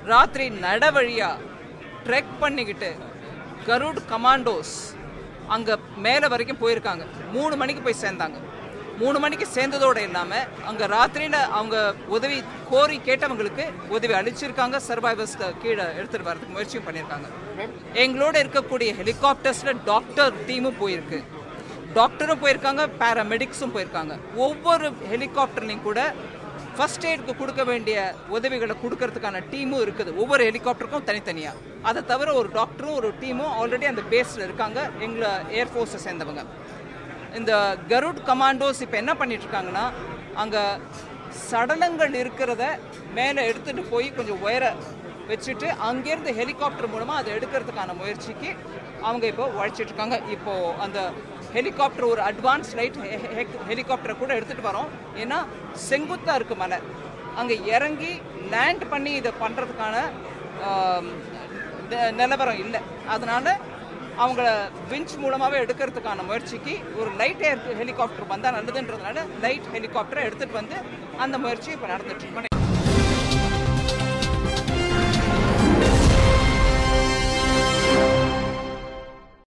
ராத்திரி நடவழியா ட்ரெக் பண்ணிக்கிட்டு கருட் கமாண்டோஸ் அங்கே மேலே வரைக்கும் போயிருக்காங்க மூணு மணிக்கு போய் சேர்ந்தாங்க மூணு மணிக்கு சேர்ந்ததோடு இல்லாமல் அங்கே ராத்திரியில் அவங்க உதவி கோரி கேட்டவங்களுக்கு உதவி அளிச்சிருக்காங்க சர்வைவர்ஸ்க்கு கீழே எடுத்துகிட்டு வரதுக்கு முயற்சியும் பண்ணியிருக்காங்க எங்களோட இருக்கக்கூடிய ஹெலிகாப்டர்ஸில் டாக்டர் டீமும் போயிருக்கு டாக்டரும் போயிருக்காங்க பேராமெடிக்ஸும் போயிருக்காங்க ஒவ்வொரு ஹெலிகாப்டர்லையும் கூட ஃபர்ஸ்ட் எய்டுக்கு கொடுக்க வேண்டிய உதவிகளை கொடுக்கறதுக்கான டீமும் இருக்குது ஒவ்வொரு ஹெலிகாப்டருக்கும் தனித்தனியாக அதை தவிர ஒரு டாக்டரும் ஒரு டீமும் ஆல்ரெடி அந்த பேஸில் இருக்காங்க எங்களை ஏர்ஃபோர்ஸை சேர்ந்தவங்க இந்த கருட் கமாண்டோஸ் இப்போ என்ன பண்ணிட்டு இருக்காங்கன்னா அங்கே சடலங்கள் இருக்கிறத மேலே எடுத்துகிட்டு போய் கொஞ்சம் உயர வச்சுட்டு அங்கேருந்து ஹெலிகாப்டர் மூலமாக அதை எடுக்கிறதுக்கான முயற்சிக்கு அவங்க இப்போ உழைச்சிட்டு இருக்காங்க இப்போ அந்த ஹெலிகாப்டர் ஒரு அட்வான்ஸ் லைட் ஹெலிகாப்டரை கூட எடுத்துகிட்டு வரோம் ஏன்னா செங்குத்தாக இருக்கு மலை அங்கே இறங்கி லேண்ட் பண்ணி இதை பண்ணுறதுக்கான நிலவரம் இல்லை அதனால அவங்கள விஞ்ச் மூலமாகவே எடுக்கிறதுக்கான முயற்சிக்கு ஒரு லைட் ஏர் ஹெலிகாப்டர் வந்தால் நல்லதுன்றதுனால லைட் ஹெலிகாப்டரை எடுத்துகிட்டு வந்து அந்த முயற்சி இப்போ நடந்துட்டு இருக்கு